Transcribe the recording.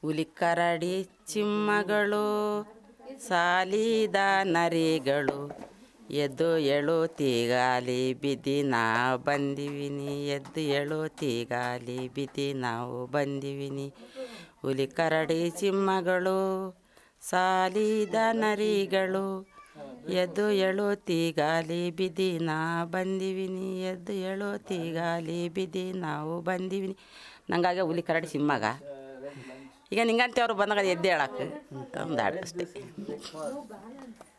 ಹುಲಿ ಕರಡಿ ಚಿಮ್ಮಗಳು ಸಾಲಿದ ನರಿಗಳು ಎದ್ದು ಎಳುತ್ತೀಗಾಲಿ ಬಿದ್ದಿ ನಾವು ಬಂದಿವಿನಿ ಎದ್ದು ಎಳುತ್ತೀಗಾಲಿ ಬಿದ್ದಿ ನಾವು ಬಂದಿವಿನಿ ಹುಲಿ ಕರಡಿ ಚಿಮ್ಮಗಳು ಸಾಲಿದ ನರಿಗಳು ಎದ್ದು ಎಳುತ್ತೀಗಾಲಿ ಬಿದ್ದಿ ನಾ ಬಂದಿವಿನಿ ಎದ್ದು ಎಳುತ್ತೀಗಾಲಿ ಬಿದ್ದಿ ನಾವು ಬಂದಿವಿನಿ ನಂಗಾಗೆ ಹುಲಿ ಕರಡಿ ಸಿಂಹಗ ಈಗ ನಿಂಗಂತೆ ಅವ್ರು ಬಂದಾಗ ಎದ್ದು ಹೇಳಕ್ಕೆ ಅಂತ ಒಂದು ಹಾಡು ಅಷ್ಟೇ